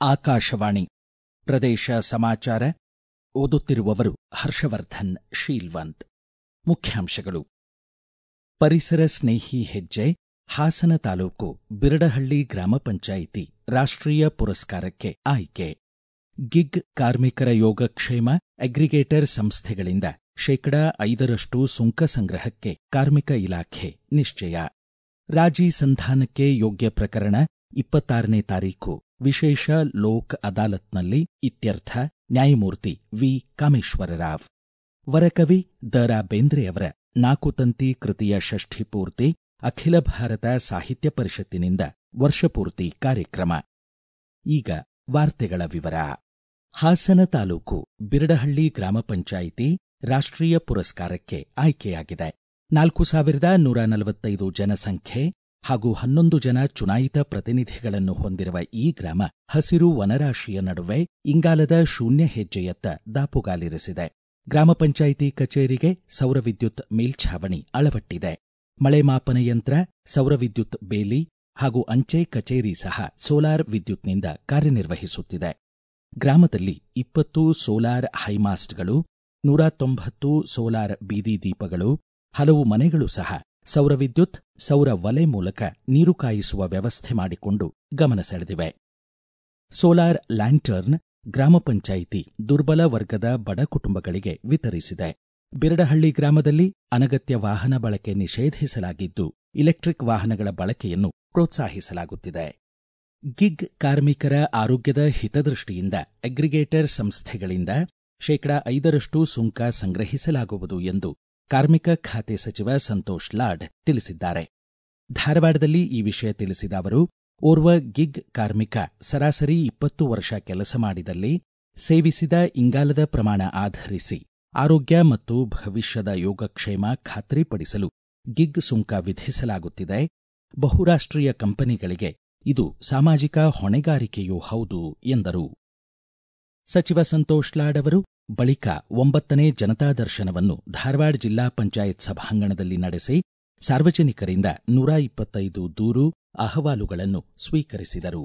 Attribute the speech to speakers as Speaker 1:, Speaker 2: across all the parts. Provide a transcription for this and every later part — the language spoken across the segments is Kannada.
Speaker 1: ಆಕಾಶವಾಣಿ ಪ್ರದೇಶ ಸಮಾಚಾರ ಓದುತ್ತಿರುವವರು ಹರ್ಷವರ್ಧನ್ ಶೀಲ್ವಂತ್ ಮುಖ್ಯಾಂಶಗಳು ಪರಿಸರ ಸ್ನೇಹಿ ಹೆಜ್ಜೆ ಹಾಸನ ತಾಲೂಕು ಬಿರಡಹಳ್ಳಿ ಗ್ರಾಮ ಪಂಚಾಯಿತಿ ರಾಷ್ಟ್ರೀಯ ಪುರಸ್ಕಾರಕ್ಕೆ ಆಯ್ಕೆ ಗಿಗ್ ಕಾರ್ಮಿಕರ ಯೋಗಕ್ಷೇಮ ಅಗ್ರಿಗೇಟರ್ ಸಂಸ್ಥೆಗಳಿಂದ ಶೇಕಡಾ ಐದರಷ್ಟು ಸುಂಕ ಸಂಗ್ರಹಕ್ಕೆ ಕಾರ್ಮಿಕ ಇಲಾಖೆ ನಿಶ್ಚಯ ರಾಜಿ ಸಂಧಾನಕ್ಕೆ ಯೋಗ್ಯ ಪ್ರಕರಣ ಇಪ್ಪತ್ತಾರನೇ ತಾರೀಖು ವಿಶೇಷ ಲೋಕ್ ಅದಾಲತ್ನಲ್ಲಿ ಇತ್ಯರ್ಥ ನ್ಯಾಯಮೂರ್ತಿ ವಿ ಕಾಮೇಶ್ವರರಾವ್ ವರಕವಿ ದ ರಾ ಬೇಂದ್ರೆಯವರ ನಾಲ್ಕು ತಂತಿ ಕೃತಿಯ ಷಷ್ಠಿ ಪೂರ್ತಿ ಅಖಿಲ ಭಾರತ ಸಾಹಿತ್ಯ ಪರಿಷತ್ತಿನಿಂದ ವರ್ಷಪೂರ್ತಿ ಕಾರ್ಯಕ್ರಮ ಈಗ ವಾರ್ತೆಗಳ ವಿವರ ಹಾಸನ ತಾಲೂಕು ಬಿರಡಹಳ್ಳಿ ಗ್ರಾಮ ಪಂಚಾಯಿತಿ ರಾಷ್ಟ್ರೀಯ ಪುರಸ್ಕಾರಕ್ಕೆ ಆಯ್ಕೆಯಾಗಿದೆ ನಾಲ್ಕು ಸಾವಿರದ ನೂರ ನಲವತ್ತೈದು ಜನಸಂಖ್ಯೆ ಹಾಗೂ ಹನ್ನೊಂದು ಜನ ಚುನಾಯಿತ ಪ್ರತಿನಿಧಿಗಳನ್ನು ಹೊಂದಿರುವ ಈ ಗ್ರಾಮ ಹಸಿರು ವನರಾಶಿಯ ನಡುವೆ ಇಂಗಾಲದ ಶೂನ್ಯ ಹೆಜ್ಜೆಯತ್ತ ದಾಪುಗಾಲಿರಿಸಿದೆ ಗ್ರಾಮ ಪಂಚಾಯಿತಿ ಕಚೇರಿಗೆ ಸೌರ ವಿದ್ಯುತ್ ಮೇಲ್ಛಾವಣಿ ಅಳವಟ್ಟಿದೆ ಮಳೆ ಮಾಪನ ಯಂತ್ರ ಸೌರ ವಿದ್ಯುತ್ ಬೇಲಿ ಹಾಗೂ ಅಂಚೆ ಕಚೇರಿ ಸಹ ಸೋಲಾರ್ ವಿದ್ಯುತ್ನಿಂದ ಕಾರ್ಯನಿರ್ವಹಿಸುತ್ತಿದೆ ಗ್ರಾಮದಲ್ಲಿ ಇಪ್ಪತ್ತು ಸೋಲಾರ್ ಹೈಮಾಸ್ಟ್ಗಳು ನೂರ ತೊಂಬತ್ತು ಸೋಲಾರ್ ಬೀದಿ ದೀಪಗಳು ಹಲವು ಮನೆಗಳು ಸಹ ಸೌರ ವಿದ್ಯುತ್ ಸೌರ ವಲೆ ಮೂಲಕ ನೀರು ಕಾಯಿಸುವ ವ್ಯವಸ್ಥೆ ಮಾಡಿಕೊಂಡು ಗಮನ ಸೆಳೆದಿವೆ ಸೋಲಾರ್ ಲ್ಯಾಂಟರ್ನ್ ಗ್ರಾಮ ಪಂಚಾಯಿತಿ ದುರ್ಬಲ ವರ್ಗದ ಬಡ ಕುಟುಂಬಗಳಿಗೆ ವಿತರಿಸಿದೆ ಬಿರಡಹಳ್ಳಿ ಗ್ರಾಮದಲ್ಲಿ ಅನಗತ್ಯ ವಾಹನ ಬಳಕೆ ನಿಷೇಧಿಸಲಾಗಿದ್ದು ಇಲೆಕ್ಟ್ರಿಕ್ ವಾಹನಗಳ ಬಳಕೆಯನ್ನು ಪ್ರೋತ್ಸಾಹಿಸಲಾಗುತ್ತಿದೆ ಗಿಗ್ ಕಾರ್ಮಿಕರ ಆರೋಗ್ಯದ ಹಿತದೃಷ್ಟಿಯಿಂದ ಅಗ್ರಿಗೇಟರ್ ಸಂಸ್ಥೆಗಳಿಂದ ಶೇಕಡಾ ಐದರಷ್ಟು ಸುಂಕ ಸಂಗ್ರಹಿಸಲಾಗುವುದು ಎಂದು ಕಾರ್ಮಿಕ ಖಾತೆ ಸಚಿವ ಸಂತೋಷ್ ಲಾಡ್ ತಿಳಿಸಿದ್ದಾರೆ ಧಾರವಾಡದಲ್ಲಿ ಈ ವಿಷಯ ತಿಳಿಸಿದ ಅವರು ಓರ್ವ ಗಿಗ್ ಕಾರ್ಮಿಕ ಸರಾಸರಿ ಇಪ್ಪತ್ತು ವರ್ಷ ಕೆಲಸ ಮಾಡಿದಲ್ಲಿ ಸೇವಿಸಿದ ಇಂಗಾಲದ ಪ್ರಮಾಣ ಆಧರಿಸಿ ಆರೋಗ್ಯ ಮತ್ತು ಭವಿಷ್ಯದ ಯೋಗಕ್ಷೇಮ ಖಾತ್ರಿಪಡಿಸಲು ಗಿಗ್ ಸುಂಕ ವಿಧಿಸಲಾಗುತ್ತಿದೆ ಬಹುರಾಷ್ಟ್ರೀಯ ಕಂಪನಿಗಳಿಗೆ ಇದು ಸಾಮಾಜಿಕ ಹೊಣೆಗಾರಿಕೆಯೂ ಹೌದು ಎಂದರು ಸಚಿವ ಸಂತೋಷ್ ಲಾಡ್ ಅವರು ಬಳಿಕ ಒಂಬತ್ತನೇ ಜನತಾ ದರ್ಶನವನ್ನು ಧಾರವಾಡ ಜಿಲ್ಲಾ ಪಂಚಾಯತ್ ಸಭಾಂಗಣದಲ್ಲಿ ನಡೆಸಿ ಸಾರ್ವಜನಿಕರಿಂದ ನೂರ ಇಪ್ಪತ್ತೈದು ದೂರು ಅಹವಾಲುಗಳನ್ನು ಸ್ವೀಕರಿಸಿದರು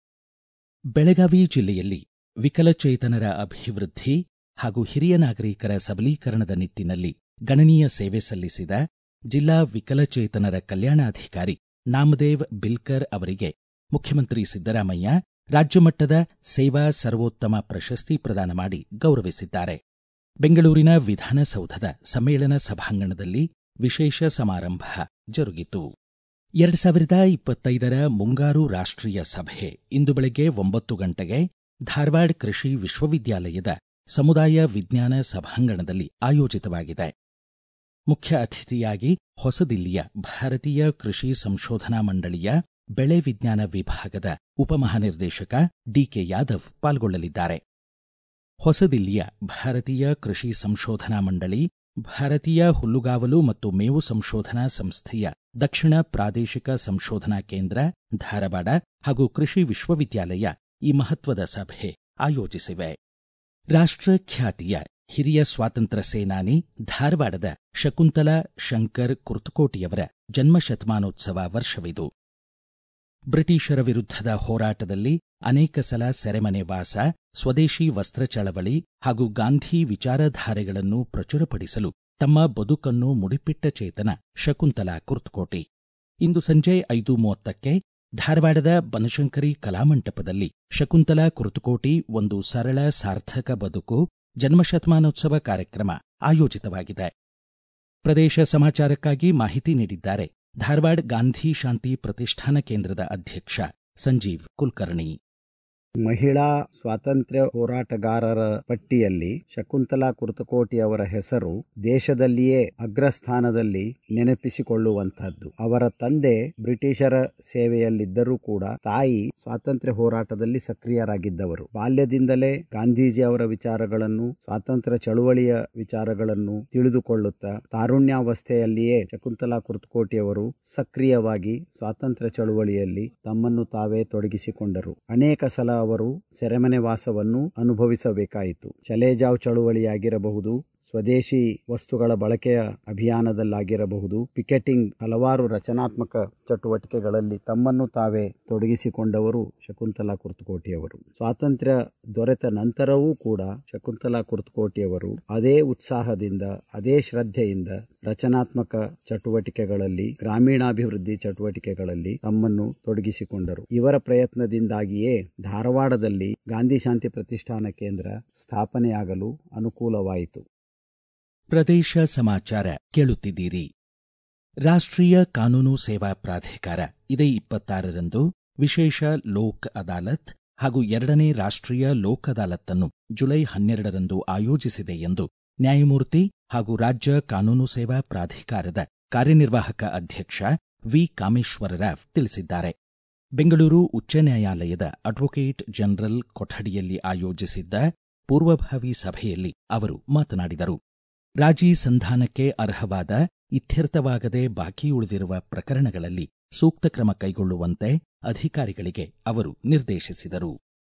Speaker 1: ಬೆಳಗಾವಿ ಜಿಲ್ಲೆಯಲ್ಲಿ ವಿಕಲಚೇತನರ ಅಭಿವೃದ್ಧಿ ಹಾಗೂ ಹಿರಿಯ ನಾಗರಿಕರ ಸಬಲೀಕರಣದ ನಿಟ್ಟಿನಲ್ಲಿ ಗಣನೀಯ ಸೇವೆ ಸಲ್ಲಿಸಿದ ಜಿಲ್ಲಾ ವಿಕಲಚೇತನರ ಕಲ್ಯಾಣಾಧಿಕಾರಿ ನಾಮದೇವ್ ಬಿಲ್ಕರ್ ಅವರಿಗೆ ಮುಖ್ಯಮಂತ್ರಿ ಸಿದ್ದರಾಮಯ್ಯ ರಾಜ್ಯಮಟ್ಟದ ಸೇವಾ ಸರ್ವೋತ್ತಮ ಪ್ರಶಸ್ತಿ ಪ್ರದಾನ ಮಾಡಿ ಗೌರವಿಸಿದ್ದಾರೆ ಬೆಂಗಳೂರಿನ ವಿಧಾನಸೌಧದ ಸಮ್ಮೇಳನ ಸಭಾಂಗಣದಲ್ಲಿ ವಿಶೇಷ ಸಮಾರಂಭ ಜರುಗಿತು ಎರಡು ಸಾವಿರದ ಇಪ್ಪತ್ತೈದರ ಮುಂಗಾರು ರಾಷ್ಟ್ರೀಯ ಸಭೆ ಇಂದು ಬೆಳಗ್ಗೆ ಒಂಬತ್ತು ಗಂಟೆಗೆ ಧಾರವಾಡ ಕೃಷಿ ವಿಶ್ವವಿದ್ಯಾಲಯದ ಸಮುದಾಯ ವಿಜ್ಞಾನ ಸಭಾಂಗಣದಲ್ಲಿ ಆಯೋಜಿತವಾಗಿದೆ ಮುಖ್ಯ ಅತಿಥಿಯಾಗಿ ಹೊಸದಿಲ್ಲಿಯ ಭಾರತೀಯ ಕೃಷಿ ಸಂಶೋಧನಾ ಮಂಡಳಿಯ ಬೆಳೆ ವಿಜ್ಞಾನ ವಿಭಾಗದ ಉಪಮಹಾನಿರ್ದೇಶಕ ಡಿಕೆ ಯಾದವ್ ಪಾಲ್ಗೊಳ್ಳಲಿದ್ದಾರೆ ಹೊಸದಿಲ್ಲಿಯ ಭಾರತೀಯ ಕೃಷಿ ಸಂಶೋಧನಾ ಮಂಡಳಿ ಭಾರತೀಯ ಹುಲ್ಲುಗಾವಲು ಮತ್ತು ಮೇವು ಸಂಶೋಧನಾ ಸಂಸ್ಥೆಯ ದಕ್ಷಿಣ ಪ್ರಾದೇಶಿಕ ಸಂಶೋಧನಾ ಕೇಂದ್ರ ಧಾರವಾಡ ಹಾಗೂ ಕೃಷಿ ವಿಶ್ವವಿದ್ಯಾಲಯ ಈ ಮಹತ್ವದ ಸಭೆ ಆಯೋಜಿಸಿವೆ ರಾಷ್ಟ್ರಖ್ಯಾತಿಯ ಹಿರಿಯ ಸ್ವಾತಂತ್ರ್ಯ ಸೇನಾನಿ ಧಾರವಾಡದ ಶಕುಂತಲಾ ಶಂಕರ್ ಕುರ್ತಕೋಟಿಯವರ ಜನ್ಮ ಶತಮಾನೋತ್ಸವ ವರ್ಷವಿದು ಬ್ರಿಟಿಷರ ವಿರುದ್ಧದ ಹೋರಾಟದಲ್ಲಿ ಅನೇಕ ಸಲ ಸೆರೆಮನೆ ವಾಸ ಸ್ವದೇಶಿ ವಸ್ತ್ರ ಚಳವಳಿ ಹಾಗೂ ಗಾಂಧಿ ವಿಚಾರಧಾರೆಗಳನ್ನು ಪ್ರಚುರಪಡಿಸಲು ತಮ್ಮ ಬದುಕನ್ನು ಮುಡಿಪಿಟ್ಟ ಚೇತನ ಶಕುಂತಲಾ ಕುರ್ತಕೋಟಿ ಇಂದು ಸಂಜೆ ಐದು ಮೂವತ್ತಕ್ಕೆ ಧಾರವಾಡದ ಬನಶಂಕರಿ ಕಲಾಮಂಟಪದಲ್ಲಿ ಶಕುಂತಲಾ ಕುರ್ತಕೋಟಿ ಒಂದು ಸರಳ ಸಾರ್ಥಕ ಬದುಕು ಜನ್ಮಶತಮಾನೋತ್ಸವ ಕಾರ್ಯಕ್ರಮ ಆಯೋಜಿತವಾಗಿದೆ ಪ್ರದೇಶ ಸಮಾಚಾರಕ್ಕಾಗಿ ಮಾಹಿತಿ ನೀಡಿದ್ದಾರೆ ಧಾರವಾಡ ಗಾಂಧಿ ಶಾಂತಿ ಪ್ರತಿಷ್ಠಾನ ಕೇಂದ್ರದ ಅಧ್ಯಕ್ಷ ಸಂಜೀವ್ ಕುಲಕರ್ಣಿ
Speaker 2: ಮಹಿಳಾ ಸ್ವಾತಂತ್ರ್ಯ ಹೋರಾಟಗಾರರ ಪಟ್ಟಿಯಲ್ಲಿ ಶಕುಂತಲಾ ಕುರ್ತಕೋಟಿ ಅವರ ಹೆಸರು ದೇಶದಲ್ಲಿಯೇ ಅಗ್ರಸ್ಥಾನದಲ್ಲಿ ನೆನಪಿಸಿಕೊಳ್ಳುವಂತಹದ್ದು ಅವರ ತಂದೆ ಬ್ರಿಟಿಷರ ಸೇವೆಯಲ್ಲಿದ್ದರೂ ಕೂಡ ತಾಯಿ ಸ್ವಾತಂತ್ರ್ಯ ಹೋರಾಟದಲ್ಲಿ ಸಕ್ರಿಯರಾಗಿದ್ದವರು ಬಾಲ್ಯದಿಂದಲೇ ಗಾಂಧೀಜಿ ಅವರ ವಿಚಾರಗಳನ್ನು ಸ್ವಾತಂತ್ರ್ಯ ಚಳುವಳಿಯ ವಿಚಾರಗಳನ್ನು ತಿಳಿದುಕೊಳ್ಳುತ್ತಾ ತಾರುಣ್ಯಾವಸ್ಥೆಯಲ್ಲಿಯೇ ಶಕುಂತಲಾ ಕುರ್ತಕೋಟಿ ಅವರು ಸಕ್ರಿಯವಾಗಿ ಸ್ವಾತಂತ್ರ್ಯ ಚಳುವಳಿಯಲ್ಲಿ ತಮ್ಮನ್ನು ತಾವೇ ತೊಡಗಿಸಿಕೊಂಡರು ಅನೇಕ ಸಲ ಅವರು ಸೆರೆಮನೆ ವಾಸವನ್ನು ಅನುಭವಿಸಬೇಕಾಯಿತು ಚಲೇಜಾವ್ ಚಳುವಳಿಯಾಗಿರಬಹುದು ಸ್ವದೇಶಿ ವಸ್ತುಗಳ ಬಳಕೆಯ ಅಭಿಯಾನದಲ್ಲಾಗಿರಬಹುದು ಪಿಕೆಟಿಂಗ್ ಹಲವಾರು ರಚನಾತ್ಮಕ ಚಟುವಟಿಕೆಗಳಲ್ಲಿ ತಮ್ಮನ್ನು ತಾವೇ ತೊಡಗಿಸಿಕೊಂಡವರು ಶಕುಂತಲಾ ಕುರ್ತಕೋಟಿಯವರು ಸ್ವಾತಂತ್ರ್ಯ ದೊರೆತ ನಂತರವೂ ಕೂಡ ಶಕುಂತಲಾ ಕುರ್ತಕೋಟಿಯವರು ಅದೇ ಉತ್ಸಾಹದಿಂದ ಅದೇ ಶ್ರದ್ಧೆಯಿಂದ ರಚನಾತ್ಮಕ ಚಟುವಟಿಕೆಗಳಲ್ಲಿ ಗ್ರಾಮೀಣಾಭಿವೃದ್ಧಿ ಚಟುವಟಿಕೆಗಳಲ್ಲಿ ತಮ್ಮನ್ನು ತೊಡಗಿಸಿಕೊಂಡರು ಇವರ ಪ್ರಯತ್ನದಿಂದಾಗಿಯೇ ಧಾರವಾಡದಲ್ಲಿ ಗಾಂಧಿ ಶಾಂತಿ ಪ್ರತಿಷ್ಠಾನ ಕೇಂದ್ರ ಸ್ಥಾಪನೆಯಾಗಲು ಅನುಕೂಲವಾಯಿತು
Speaker 1: ಪ್ರದೇಶ ಸಮಾಚಾರ ಕೇಳುತ್ತಿದ್ದೀರಿ ರಾಷ್ಟ್ರೀಯ ಕಾನೂನು ಸೇವಾ ಪ್ರಾಧಿಕಾರ ಇದೇ ಇಪ್ಪತ್ತಾರರಂದು ವಿಶೇಷ ಲೋಕ್ ಅದಾಲತ್ ಹಾಗೂ ಎರಡನೇ ರಾಷ್ಟ್ರೀಯ ಲೋಕ್ ಅದಾಲತ್ತನ್ನು ಜುಲೈ ಹನ್ನೆರಡರಂದು ಆಯೋಜಿಸಿದೆ ಎಂದು ನ್ಯಾಯಮೂರ್ತಿ ಹಾಗೂ ರಾಜ್ಯ ಕಾನೂನು ಸೇವಾ ಪ್ರಾಧಿಕಾರದ ಕಾರ್ಯನಿರ್ವಾಹಕ ಅಧ್ಯಕ್ಷ ವಿ ಕಾಮೇಶ್ವರರಾವ್ ತಿಳಿಸಿದ್ದಾರೆ ಬೆಂಗಳೂರು ಉಚ್ಚ ನ್ಯಾಯಾಲಯದ ಅಡ್ವೊಕೇಟ್ ಜನರಲ್ ಕೊಠಡಿಯಲ್ಲಿ ಆಯೋಜಿಸಿದ್ದ ಪೂರ್ವಭಾವಿ ಸಭೆಯಲ್ಲಿ ಅವರು ಮಾತನಾಡಿದರು ರಾಜಿ ಸಂಧಾನಕ್ಕೆ ಅರ್ಹವಾದ ಇತ್ಯರ್ಥವಾಗದೆ ಬಾಕಿ ಉಳಿದಿರುವ ಪ್ರಕರಣಗಳಲ್ಲಿ ಸೂಕ್ತ ಕ್ರಮ ಕೈಗೊಳ್ಳುವಂತೆ ಅಧಿಕಾರಿಗಳಿಗೆ ಅವರು ನಿರ್ದೇಶಿಸಿದರು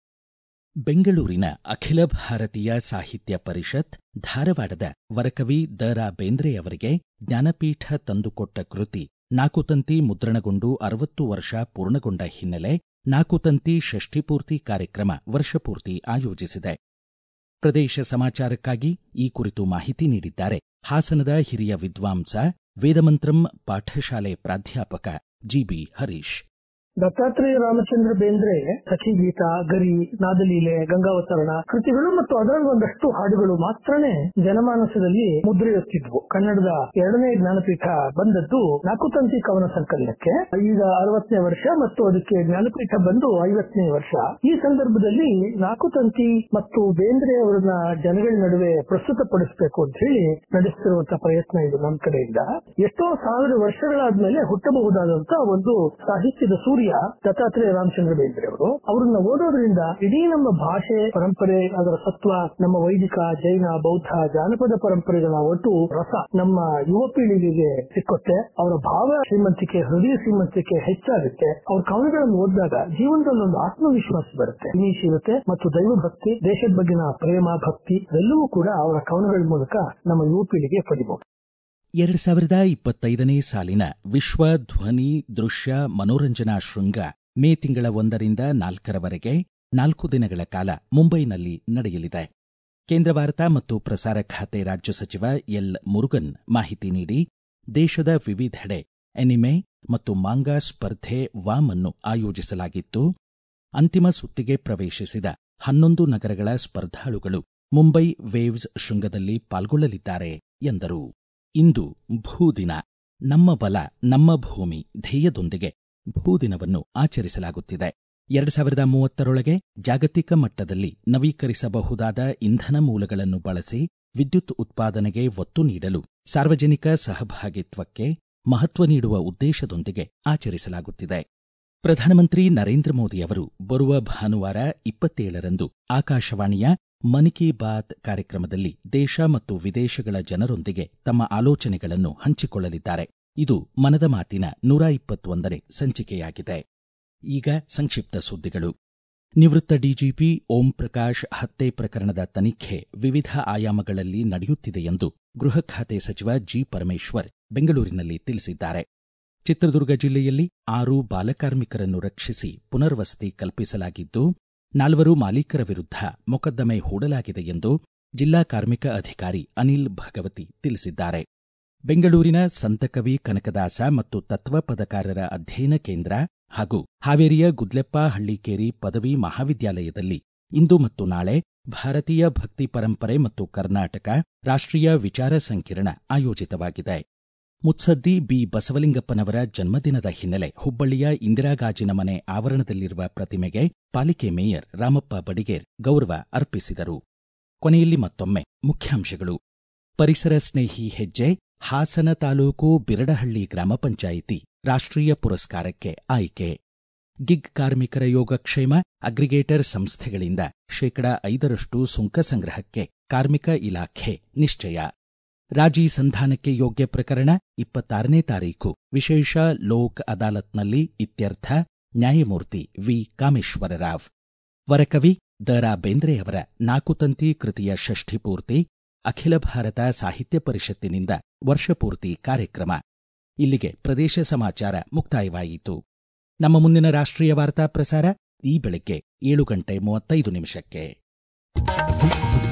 Speaker 1: ಬೆಂಗಳೂರಿನ ಅಖಿಲ ಭಾರತೀಯ ಸಾಹಿತ್ಯ ಪರಿಷತ್ ಧಾರವಾಡದ ವರಕವಿ ದ ರಾ ಬೇಂದ್ರೆ ಅವರಿಗೆ ಜ್ಞಾನಪೀಠ ತಂದುಕೊಟ್ಟ ಕೃತಿ ನಾಕುತಂತಿ ಮುದ್ರಣಗೊಂಡು ಅರವತ್ತು ವರ್ಷ ಪೂರ್ಣಗೊಂಡ ಹಿನ್ನೆಲೆ ನಾಕುತಂತಿ ಷಷ್ಠಿಪೂರ್ತಿ ಕಾರ್ಯಕ್ರಮ ವರ್ಷಪೂರ್ತಿ ಆಯೋಜಿಸಿದೆ ಪ್ರದೇಶ ಸಮಾಚಾರಕ್ಕಾಗಿ ಈ ಕುರಿತು ಮಾಹಿತಿ ನೀಡಿದ್ದಾರೆ ಹಾಸನದ ಹಿರಿಯ ವಿದ್ವಾಂಸ ವೇದಮಂತ್ರಂ ಪಾಠಶಾಲೆ ಪ್ರಾಧ್ಯಾಪಕ ಜಿಬಿ ಹರೀಶ್
Speaker 3: ದತ್ತಾತ್ರೇಯ ರಾಮಚಂದ್ರ ಬೇಂದ್ರೆ ಸಖಿ ಗೀತ ಗರಿ ನಾದಲೀಲೆ ಗಂಗಾವತರಣ ಕೃತಿಗಳು ಮತ್ತು ಅದರಲ್ಲಿ ಒಂದಷ್ಟು ಹಾಡುಗಳು ಮಾತ್ರನೇ ಜನಮಾನಸದಲ್ಲಿ ಮುದ್ರೆಯೊತ್ತಿದ್ವು ಕನ್ನಡದ ಎರಡನೇ ಜ್ಞಾನಪೀಠ ಬಂದದ್ದು ನಾಕುತಂತಿ ಕವನ ಸಂಕಲನಕ್ಕೆ ಈಗ ಅರವತ್ತನೇ ವರ್ಷ ಮತ್ತು ಅದಕ್ಕೆ ಜ್ಞಾನಪೀಠ ಬಂದು ಐವತ್ತನೇ ವರ್ಷ ಈ ಸಂದರ್ಭದಲ್ಲಿ ನಾಕುತಂತಿ ಮತ್ತು ಬೇಂದ್ರೆ ಅವರನ್ನ ಜನಗಳ ನಡುವೆ ಪ್ರಸ್ತುತಪಡಿಸಬೇಕು ಅಂತ ಹೇಳಿ ನಡೆಸ್ತಿರುವಂತಹ ಪ್ರಯತ್ನ ಇದು ನಮ್ಮ ಕಡೆಯಿಂದ ಎಷ್ಟೋ ಸಾವಿರ ವರ್ಷಗಳಾದ್ಮೇಲೆ ಹುಟ್ಟಬಹುದಾದಂತ ಒಂದು ಸಾಹಿತ್ಯದ ಸೂರ್ಯ ದತ್ತಾತ್ರೇಯ ರಾಮಚಂದ್ರ ಬೇಂದ್ರೆ ಅವರು ಅವ್ರನ್ನ ಓದೋದ್ರಿಂದ ಇಡೀ ನಮ್ಮ ಭಾಷೆ ಪರಂಪರೆ ಅದರ ಸತ್ವ ನಮ್ಮ ವೈದಿಕ ಜೈನ ಬೌದ್ಧ ಜಾನಪದ ಪರಂಪರೆಗಳ ಒಟ್ಟು ರಸ ನಮ್ಮ ಯುವ ಪೀಳಿಗೆಗೆ ಸಿಕ್ಕುತ್ತೆ ಅವರ ಭಾವ ಶ್ರೀಮಂತಿಕೆ ಹೃದಯ ಶ್ರೀಮಂತಿಕೆ ಹೆಚ್ಚಾಗುತ್ತೆ ಅವ್ರ ಕವನಗಳನ್ನು ಓದಿದಾಗ ಜೀವನದಲ್ಲಿ ಒಂದು ಆತ್ಮವಿಶ್ವಾಸ ಬರುತ್ತೆ ಇರುತ್ತೆ ಮತ್ತು ದೈವ ಭಕ್ತಿ ದೇಶದ ಬಗ್ಗಿನ ಪ್ರೇಮ ಭಕ್ತಿ ಎಲ್ಲವೂ ಕೂಡ ಅವರ ಕವನಗಳ ಮೂಲಕ ನಮ್ಮ ಯುವ ಪೀಳಿಗೆ ಪಡಿಬಹುದು
Speaker 1: ಎರಡು ಸಾವಿರದ ಇಪ್ಪತ್ತೈದನೇ ಸಾಲಿನ ವಿಶ್ವ ಧ್ವನಿ ದೃಶ್ಯ ಮನೋರಂಜನಾ ಶೃಂಗ ಮೇ ತಿಂಗಳ ಒಂದರಿಂದ ನಾಲ್ಕರವರೆಗೆ ನಾಲ್ಕು ದಿನಗಳ ಕಾಲ ಮುಂಬೈನಲ್ಲಿ ನಡೆಯಲಿದೆ ಕೇಂದ್ರ ವಾರ್ತಾ ಮತ್ತು ಪ್ರಸಾರ ಖಾತೆ ರಾಜ್ಯ ಸಚಿವ ಎಲ್ ಮುರುಗನ್ ಮಾಹಿತಿ ನೀಡಿ ದೇಶದ ವಿವಿಧೆಡೆ ಎನಿಮೆ ಮತ್ತು ಮಾಂಗಾ ಸ್ಪರ್ಧೆ ವಾಮ್ ಅನ್ನು ಆಯೋಜಿಸಲಾಗಿತ್ತು ಅಂತಿಮ ಸುತ್ತಿಗೆ ಪ್ರವೇಶಿಸಿದ ಹನ್ನೊಂದು ನಗರಗಳ ಸ್ಪರ್ಧಾಳುಗಳು ಮುಂಬೈ ವೇವ್ಸ್ ಶೃಂಗದಲ್ಲಿ ಪಾಲ್ಗೊಳ್ಳಲಿದ್ದಾರೆ ಎಂದರು ಇಂದು ಭೂದಿನ ನಮ್ಮ ಬಲ ನಮ್ಮ ಭೂಮಿ ಧ್ಯೇಯದೊಂದಿಗೆ ಭೂದಿನವನ್ನು ಆಚರಿಸಲಾಗುತ್ತಿದೆ ಎರಡು ಸಾವಿರದ ಮೂವತ್ತರೊಳಗೆ ಜಾಗತಿಕ ಮಟ್ಟದಲ್ಲಿ ನವೀಕರಿಸಬಹುದಾದ ಇಂಧನ ಮೂಲಗಳನ್ನು ಬಳಸಿ ವಿದ್ಯುತ್ ಉತ್ಪಾದನೆಗೆ ಒತ್ತು ನೀಡಲು ಸಾರ್ವಜನಿಕ ಸಹಭಾಗಿತ್ವಕ್ಕೆ ಮಹತ್ವ ನೀಡುವ ಉದ್ದೇಶದೊಂದಿಗೆ ಆಚರಿಸಲಾಗುತ್ತಿದೆ ಪ್ರಧಾನಮಂತ್ರಿ ನರೇಂದ್ರ ಮೋದಿ ಅವರು ಬರುವ ಭಾನುವಾರ ಇಪ್ಪತ್ತೇಳರಂದು ಆಕಾಶವಾಣಿಯ ಮನ್ ಕಿ ಬಾತ್ ಕಾರ್ಯಕ್ರಮದಲ್ಲಿ ದೇಶ ಮತ್ತು ವಿದೇಶಗಳ ಜನರೊಂದಿಗೆ ತಮ್ಮ ಆಲೋಚನೆಗಳನ್ನು ಹಂಚಿಕೊಳ್ಳಲಿದ್ದಾರೆ ಇದು ಮನದ ಮಾತಿನ ನೂರ ಇಪ್ಪತ್ತೊಂದನೇ ಸಂಚಿಕೆಯಾಗಿದೆ ಈಗ ಸಂಕ್ಷಿಪ್ತ ಸುದ್ದಿಗಳು ನಿವೃತ್ತ ಡಿಜಿಪಿ ಓಂ ಪ್ರಕಾಶ್ ಹತ್ಯೆ ಪ್ರಕರಣದ ತನಿಖೆ ವಿವಿಧ ಆಯಾಮಗಳಲ್ಲಿ ನಡೆಯುತ್ತಿದೆ ಎಂದು ಗೃಹ ಖಾತೆ ಸಚಿವ ಜಿ ಪರಮೇಶ್ವರ್ ಬೆಂಗಳೂರಿನಲ್ಲಿ ತಿಳಿಸಿದ್ದಾರೆ ಚಿತ್ರದುರ್ಗ ಜಿಲ್ಲೆಯಲ್ಲಿ ಆರು ಬಾಲಕಾರ್ಮಿಕರನ್ನು ರಕ್ಷಿಸಿ ಪುನರ್ವಸತಿ ಕಲ್ಪಿಸಲಾಗಿದ್ದು ನಾಲ್ವರು ಮಾಲೀಕರ ವಿರುದ್ಧ ಮೊಕದ್ದಮೆ ಹೂಡಲಾಗಿದೆ ಎಂದು ಜಿಲ್ಲಾ ಕಾರ್ಮಿಕ ಅಧಿಕಾರಿ ಅನಿಲ್ ಭಗವತಿ ತಿಳಿಸಿದ್ದಾರೆ ಬೆಂಗಳೂರಿನ ಸಂತಕವಿ ಕನಕದಾಸ ಮತ್ತು ತತ್ವ ಪದಕಾರರ ಅಧ್ಯಯನ ಕೇಂದ್ರ ಹಾಗೂ ಹಾವೇರಿಯ ಗುದ್ಲೆಪ್ಪ ಹಳ್ಳಿಕೇರಿ ಪದವಿ ಮಹಾವಿದ್ಯಾಲಯದಲ್ಲಿ ಇಂದು ಮತ್ತು ನಾಳೆ ಭಾರತೀಯ ಭಕ್ತಿ ಪರಂಪರೆ ಮತ್ತು ಕರ್ನಾಟಕ ರಾಷ್ಟ್ರೀಯ ವಿಚಾರ ಸಂಕಿರಣ ಆಯೋಜಿತವಾಗಿದೆ ಮುತ್ಸದ್ದಿ ಬಿ ಬಸವಲಿಂಗಪ್ಪನವರ ಜನ್ಮದಿನದ ಹಿನ್ನೆಲೆ ಹುಬ್ಬಳ್ಳಿಯ ಇಂದಿರಾಗಾಜಿನ ಮನೆ ಆವರಣದಲ್ಲಿರುವ ಪ್ರತಿಮೆಗೆ ಪಾಲಿಕೆ ಮೇಯರ್ ರಾಮಪ್ಪ ಬಡಿಗೇರ್ ಗೌರವ ಅರ್ಪಿಸಿದರು ಕೊನೆಯಲ್ಲಿ ಮತ್ತೊಮ್ಮೆ ಮುಖ್ಯಾಂಶಗಳು ಪರಿಸರ ಸ್ನೇಹಿ ಹೆಜ್ಜೆ ಹಾಸನ ತಾಲೂಕು ಬಿರಡಹಳ್ಳಿ ಗ್ರಾಮ ಪಂಚಾಯಿತಿ ರಾಷ್ಟ್ರೀಯ ಪುರಸ್ಕಾರಕ್ಕೆ ಆಯ್ಕೆ ಗಿಗ್ ಕಾರ್ಮಿಕರ ಯೋಗಕ್ಷೇಮ ಅಗ್ರಿಗೇಟರ್ ಸಂಸ್ಥೆಗಳಿಂದ ಶೇಕಡಾ ಐದರಷ್ಟು ಸುಂಕ ಸಂಗ್ರಹಕ್ಕೆ ಕಾರ್ಮಿಕ ಇಲಾಖೆ ನಿಶ್ಚಯ ರಾಜಿ ಸಂಧಾನಕ್ಕೆ ಯೋಗ್ಯ ಪ್ರಕರಣ ಇಪ್ಪತ್ತಾರನೇ ತಾರೀಕು ವಿಶೇಷ ಲೋಕ್ ಅದಾಲತ್ನಲ್ಲಿ ಇತ್ಯರ್ಥ ನ್ಯಾಯಮೂರ್ತಿ ವಿ ಕಾಮೇಶ್ವರರಾವ್ ವರಕವಿ ದ ರಾ ಬೇಂದ್ರೆಯವರ ನಾಕುತಂತಿ ಕೃತಿಯ ಷಷ್ಠಿಪೂರ್ತಿ ಅಖಿಲ ಭಾರತ ಸಾಹಿತ್ಯ ಪರಿಷತ್ತಿನಿಂದ ವರ್ಷಪೂರ್ತಿ ಕಾರ್ಯಕ್ರಮ ಇಲ್ಲಿಗೆ ಪ್ರದೇಶ ಸಮಾಚಾರ ಮುಕ್ತಾಯವಾಯಿತು ನಮ್ಮ ಮುಂದಿನ ರಾಷ್ಟ್ರೀಯ ವಾರ್ತಾ ಪ್ರಸಾರ ಈ ಬೆಳಗ್ಗೆ ಏಳು ಗಂಟೆ ಮೂವತ್ತೈದು ನಿಮಿಷಕ್ಕೆ